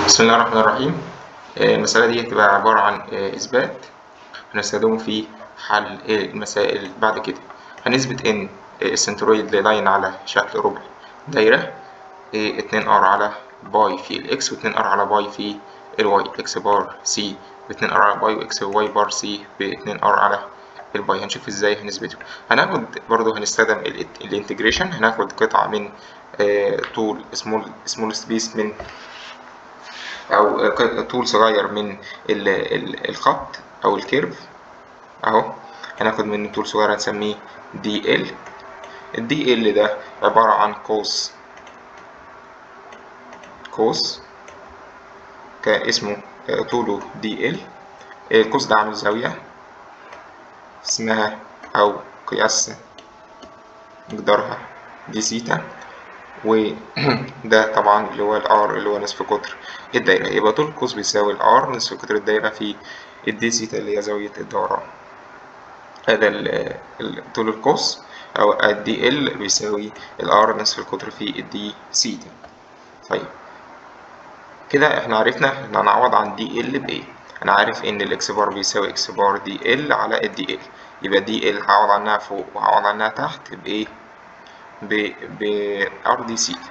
بسم الله الرحمن الرحيم آه، المسألة دي هتبقى عبارة عن آه، إثبات هنستخدمه في حل آه، المسائل بعد كده هنثبت إن آه، السنترويد لاين على شكل ربع دايرة اتنين ار على باي في الإكس واتنين ار على باي في الواي إكس بار سي باتنين ار على باي وإكس واي بار سي باتنين ار على الباي هنشوف ازاي هنثبته هناخد برضو هنستخدم الانتجريشن هناخد قطعة من آه، طول سمول سمول سبيس من او طول صغير من ال- ال- الخط او الكيرف اهو هناخد منه طول صغير هنسميه دي ال الدي ال ده عبارة عن قوس قوس كاسمه آه، طوله دي ال القوس ده عامل زاوية اسمها او قياس مقدارها دي سيتا وده طبعا اللي هو الار اللي هو نصف قطر الدايرة يبقى طول القوس بيساوي الار نصف قطر الدايرة في الدي سيتا اللي هي زاوية الدوران هذا ال- ال- طول القوس أو الدي ال بيساوي الار نصف القطر في الدي سيتا طيب كده احنا عرفنا ان هنعوض عن دي ال بايه انا عارف ان الاكس بار بيساوي اكس بار دي ال على الدي ال يبقى دي ال هعوض عنها فوق وهعوض عنها تحت بايه ب ب ار دي سيتا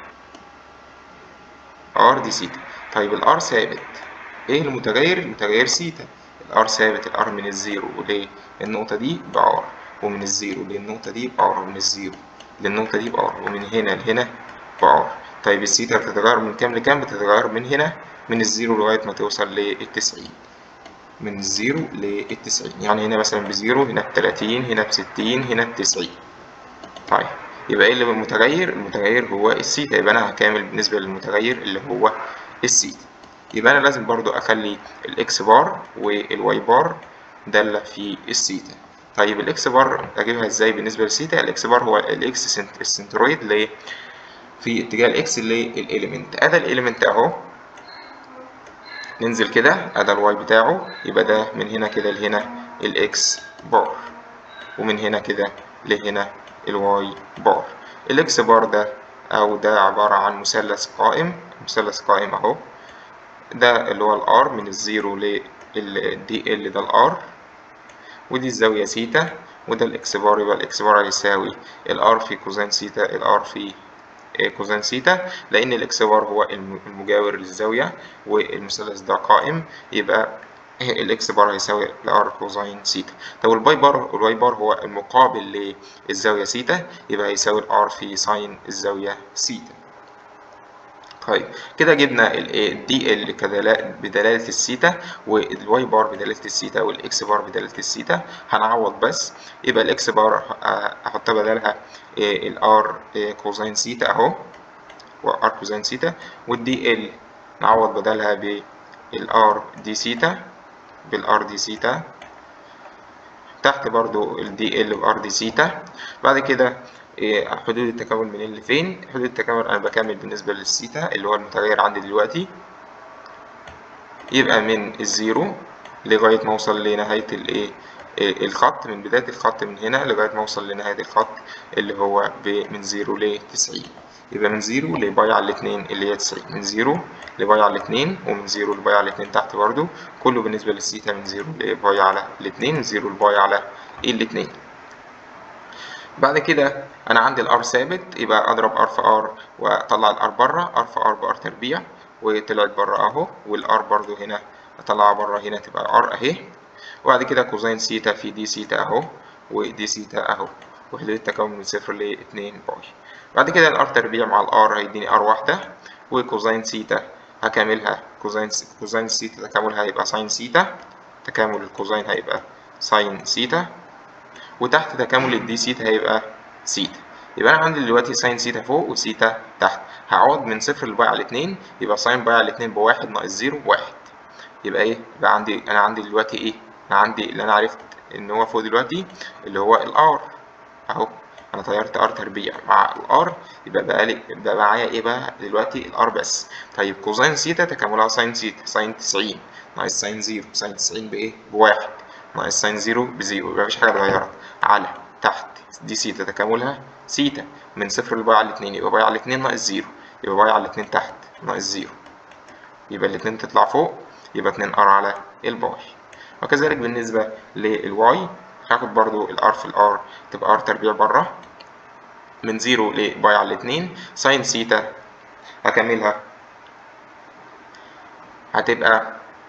ار دي سيتا طيب الار ثابت ايه المتغير المتغير سيتا الار ثابت الار من الزيرو للنقطة دي بار ومن الزيرو للنقطة دي بار ومن الزيرو للنقطة دي بار ومن هنا لهنا بار طيب السيتا بتتغير من كام لكام بتتغير من هنا من الزيرو لغاية ما توصل للتسعين من الزيرو للتسعين يعني هنا مثلا بزيرو هنا بتلاتين هنا بستين هنا بتسعين طيب يبقى ايه اللي المتغير المتغير هو السيتا يبقى انا هكامل بالنسبة للمتغير اللي هو السيتا يبقى انا لازم برضو اخلي الاكس بار والواي بار دالة في السيتا طيب الاكس بار اجيبها ازاي بالنسبة للسيتا الاكس بار هو الاكس سنت- السنترويد اللي في اتجاه الاكس اللي الاليمنت ادي الاليمنت اهو ننزل كده ادي الواي بتاعه يبقى ده من هنا كده لهنا الاكس بار ومن هنا كده لهنا الواي بار الاكس بار ده او ده عبارة عن مثلث قائم مثلث قائم اهو ده اللي هو الار من الزيرو للدي ال ده الار ودي الزاوية سيتا وده الاكس بار يبقى الاكس بار هيساوي الار في كوزين سيتا الار في آه، كوزين سيتا لأن الإكس بار هو الم- المجاور للزاوية والمثلث ده قائم يبقى الإكس بار هيساوي الآر كوزين سيتا طب الباي بار الواي بار هو المقابل للزاوية سيتا يبقى هيساوي الآر في ساين الزاوية سيتا طيب كده جبنا الدي ال بدلالة السيتا والواي بار بدلالة السيتا والاكس بار بدلالة السيتا هنعوض بس يبقى الاكس بار آه، احط بدلها الار كوزين سيتا اهو وار كوزين سيتا والدي ال نعوض بدلها بالار دي سيتا بالار دي سيتا تحت برضو الدي ال بار دي سيتا بعد كده إيه، حدود التكامل من اللي فين حدود التكامل انا بكمل بالنسبه للسيتا اللي هو المتغير عندي دلوقتي يبقى من الزيرو لغايه ما اوصل لنهايه الايه إيه، الخط من بدايه الخط من هنا لغايه ما اوصل لنهايه الخط اللي هو ب- من زيرو ل 90 يبقى من زيرو لباي على الاتنين اللي هي 90 من زيرو لباي على الاتنين ومن زيرو لباي على الاتنين تحت برضو كله بالنسبه للسيتا من زيرو لباي على الاتنين من زيرو لباي على الاتنين بعد كده انا عندي الار ثابت يبقى اضرب ار في ار واطلع الار بره ار في ار بار تربيع وطلعت بره اهو والار برضو هنا اطلعها بره هنا تبقى ار اهي وبعد كده كوزين سيتا في دي سيتا اهو ودي سيتا اهو وحدود التكامل من صفر لاتنين باي بعد كده الار تربيع مع الار هيديني ار واحدة وكوزين سيتا هكملها كوزين كوزين سيتا تكاملها هيبقى ساين سيتا تكامل الكوزين هيبقى ساين سيتا وتحت تكامل الدي سيتا هيبقى سيتا يبقى انا عندي دلوقتي ساين سيتا فوق وسيتا تحت هعوض من صفر لباي على اتنين يبقى ساين باي على اتنين بواحد ناقص زيرو بواحد يبقى ايه يبقى عندي انا عندي دلوقتي ايه انا عندي اللي انا عرفت ان هو فوق دلوقتي اللي هو الار اهو انا طيرت ار تربيع مع الار يبقى بقى لي بقى معايا ايه بقى دلوقتي الار بس طيب كوزين سيتا تكاملها ساين سيتا ساين 90 ناقص ساين زيرو ساين 90 بايه بواحد ناقص ساين زيرو بزيرو يبقى مفيش حاجه اتغيرت على تحت دي سيتا تكاملها سيتا من صفر لباي على اتنين يبقى باي على اتنين ناقص زيرو يبقى باي على اتنين تحت ناقص زيرو يبقى الاتنين تطلع فوق يبقى اتنين ار على الباي وكذلك بالنسبة للواي هاخد برضو الار في الار تبقى ار تربيع بره من زيرو لباي على الاتنين ساين سيتا هكملها هتبقى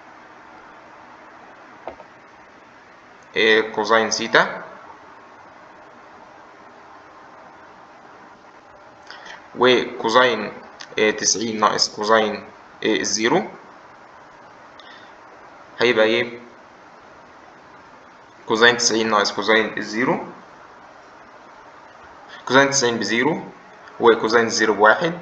إيه كوزين سيتا وكوزين إيه تسعين ناقص كوزين إيه الزيرو هيبقى ايه كوزين تسعين ناقص كوزين الزيرو كوزين تسعين بزيرو وكوزين الزيرو بواحد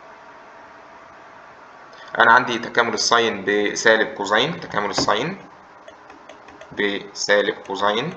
أنا عندي تكامل الساين بسالب كوزين تكامل الساين بسالب كوزين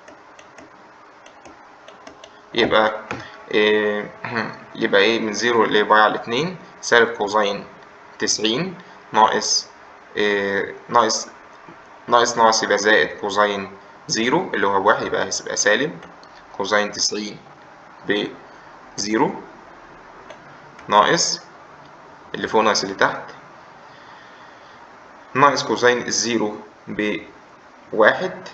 يبقى إيه يبقى ايه من زيرو لباي على اتنين سالب كوزين تسعين ناقص إيه ناقص ناقص ناقص يبقى زائد كوزين زيرو اللي هو بواحد يبقى هيبقى سالب كوزين تسعين بزيرو ناقص اللي فوق ناقص اللي تحت ناقص كوزين الزيرو بواحد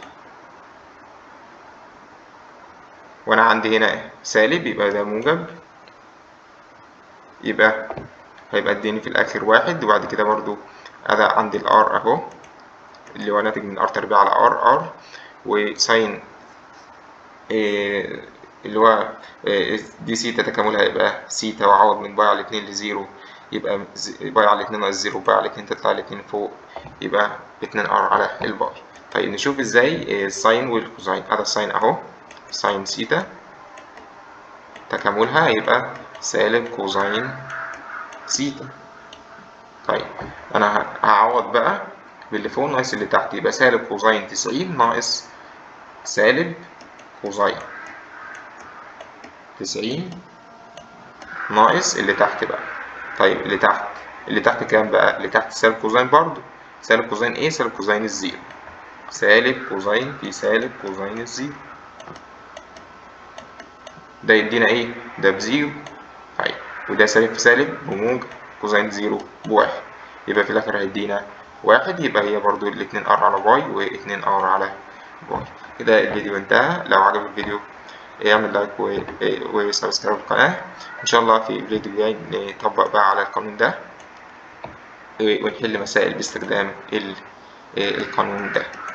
وانا عندي هنا سالب يبقى ده موجب يبقى هيبقى اديني في الاخر واحد وبعد كده برضو انا عندي الار اهو اللي هو ناتج من ار تربيع على ار ار وساين إيه اللي هو إيه دي سيتا تكاملها يبقى سيتا وعوض من باي على اتنين لزيرو يبقى باي على اتنين ناقص زيرو باي على اتنين تطلع الاتنين فوق يبقى اتنين ار على الباي طيب نشوف ازاي الساين والكوزين هذا الساين اهو ساين سيتا تكاملها هيبقى سالب كوزين سيتا طيب انا هعوض بقى باللي فوق ناقص اللي تحت يبقى سالب كوزين تسعين ناقص سالب كوزين تسعين ناقص اللي تحت بقى طيب اللي تحت اللي تحت كام بقى اللي تحت سالب كوزين برضو سالب كوزين ايه سالب كوزين الزيرو سالب كوزين في سالب كوزين الزيرو ده يدينا ايه ده بزيرو طيب وده سالب في سالب بموجب كوزين زيرو بواحد يبقى في الاخر هيدينا واحد يبقى هي برضو الاتنين ار على باي واتنين ار على باي كده الفيديو انتهى لو عجب الفيديو اعمل لايك وسبسكرايب القناة ان شاء الله في الفيديو الجاي نطبق بقى على القانون ده ونحل مسائل باستخدام القانون ده